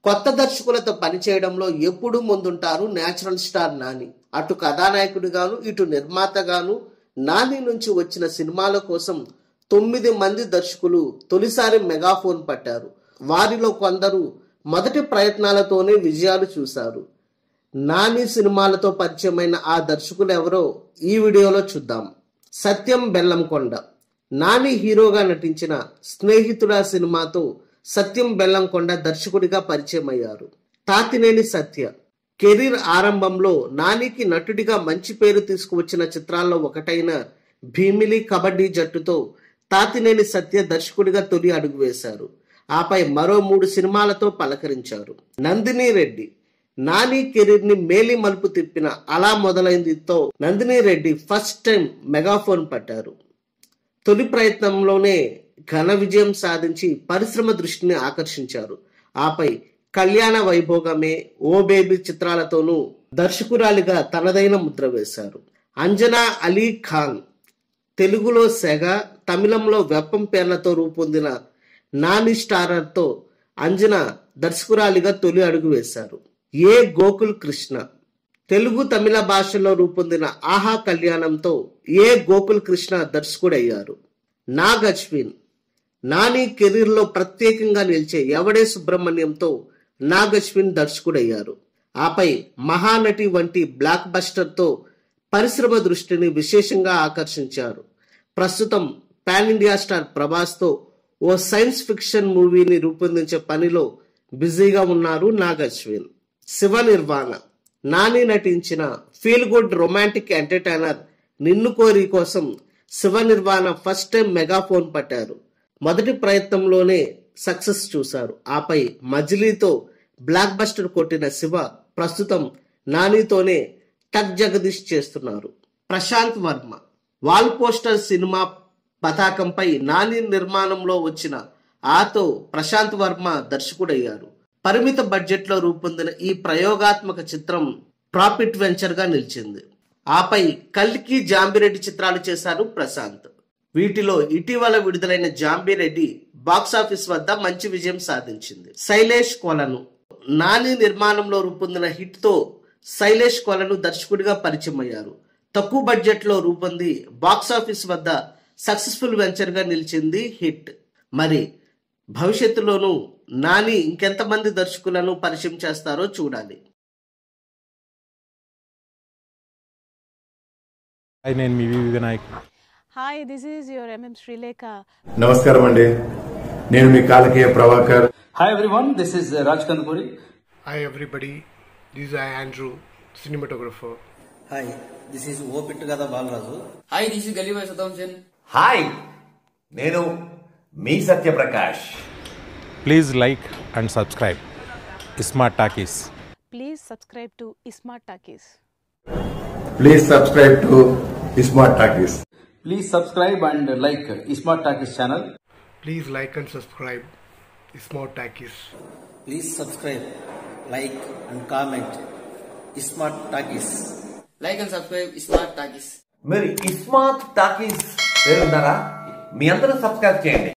కొత్త దర్శకులతో పనిచేయడంలో ఎప్పుడూ ముందుంటారు నేచురల్ స్టార్ నాని అటు కథానాయకుడిగాను ఇటు నిర్మాతగాను నాని నుంచి వచ్చిన సినిమాల కోసం తొమ్మిది మంది దర్శకులు తొలిసారి మెగాఫోన్ పట్టారు వారిలో కొందరు మొదటి ప్రయత్నాలతోనే విజయాలు చూశారు నాని సినిమాలతో పరిచయమైన ఆ దర్శకులు ఎవరో ఈ వీడియోలో చూద్దాం సత్యం బెల్లంకొండ నాని హీరోగా నటించిన స్నేహితుడా సినిమాతో సత్యం బెల్లంకొండ దర్శకుడిగా పరిచయం అయ్యారు తాతినేని సత్య కెరీర్ ఆరంభంలో నానికి నటుడిగా మంచి పేరు తీసుకువచ్చిన చిత్రాల్లో ఒకటైన భీమిలి కబడ్డీ జట్టుతో తాతినేని సత్య దర్శకుడిగా తొలి అడుగు వేశారు ఆపై మరో మూడు సినిమాలతో పలకరించారు నందిని రెడ్డి నాని కెరీర్ ని మేలి మలుపు తిప్పిన అలా మొదలైందితో Nandini Reddy first time megaphone పట్టారు తొలి ప్రయత్నంలోనే ఘన విజయం సాధించి పరిశ్రమ దృష్టిని ఆకర్షించారు ఆపై కళ్యాణ వైభోగమే ఓ బేబీ చిత్రాలతోనూ దర్శకురాలిగా తనదైన ముద్ర వేశారు అంజనా అలీ ఖాన్ తెలుగులో సెగ తమిళంలో వెప్పం పేర్లతో రూపొందిన నాని స్టారర్తో అంజన దర్శకురాలిగా తొలి అడుగు వేశారు ఏ గోకుల్ కృష్ణ తెలుగు తమిళ భాషలో రూపొందిన ఆహా కళ్యాణంతో ఏ గోకుల్ కృష్ణ దర్శకుడయ్యారు నాగ్ అశ్విన్ నాని కెరీర్లో ప్రత్యేకంగా నిలిచే ఎవడే సుబ్రహ్మణ్యంతో నాగ్ అశ్విన్ దర్శకుడయ్యారు ఆపై మహానటి వంటి బ్లాక్ బస్టర్తో పరిశ్రమ దృష్టిని విశేషంగా ఆకర్షించారు ప్రస్తుతం పాన్ ఇండియా స్టార్ ప్రభాస్తో ఓ సైన్స్ ఫిక్షన్ మూవీని రూపొందించే పనిలో బిజీగా ఉన్నారు నాగ్ అశ్విన్ శివ నిర్వాణ నాని నటించిన feel good romantic entertainer Ninnu Kori కోసం Shiva Nirvana first time megaphone పట్టారు మొదటి ప్రయత్నంలోనే సక్సెస్ చూశారు ఆపై మజిలీతో బ్లాక్ బస్టర్ కొట్టిన శివ ప్రస్తుతం నానితోనే టక్ జగదీష్ చేస్తున్నారు ప్రశాంత్ వర్మ వాల్ పోస్టర్ సినిమా పతాకంపై నాని నిర్మాణంలో వచ్చిన ఆతో ప్రశాంత్ వర్మ దర్శకుడయ్యారు పరిమిత బడ్జెట్లో రూపొందిన ఈ ప్రయోగాత్మక చిత్రం ప్రాఫిట్ వెంచర్ గా నిలిచింది ఆపై కల్కి జాంబిరెడ్డి చిత్రాలు చేశారు ప్రశాంత్ వీటిలో ఇటీవల విడుదలైన జాంబిరెడ్డి బాక్సాఫీస్ వద్ద మంచి విజయం సాధించింది శైలేష్ కొలను నాని నిర్మాణంలో రూపొందిన హిట్ తో శైలేష్ కొలను దర్శకుడిగా పరిచయం అయ్యారు తక్కువ బడ్జెట్ లో రూపొంది బాక్సాఫీస్ వద్ద సక్సెస్ఫుల్ వెంచర్ గా నిలిచింది హిట్ మరి భవిష్యత్తులోనూ నాని ఇంకెంతమంది దర్శకులను పరిచయం చేస్తారో చూడాలి హాయ్ నేను మీ వివి Vinayak Hi, this is your MM Sri Lekha. నమస్కారం అండి నేను మీ Kalakeya Prabhakar Hi everyone, this is uh, Raj Kandapuri. Hi everybody, this is Andrew, cinematographer. Hi this is ఓ పిట్టుగద బాలరాజు హాయ్ దిస్ ఇస్ గలీబాయ్ సదాం చంద్ హాయ్ నేను మీ Satyaprakash please like and subscribe Smart Talkies Please subscribe to Smart Talkies. Please subscribe to Smart Talkies Please subscribe and like Smart Talkies channel. Please like and subscribe. Smart Takis. Please subscribe like and comment Smart Talkies like and subscribe Smart Talkies మీరు Smart talkies పేరున్నారా మీ అందరూ subscribe చేయండి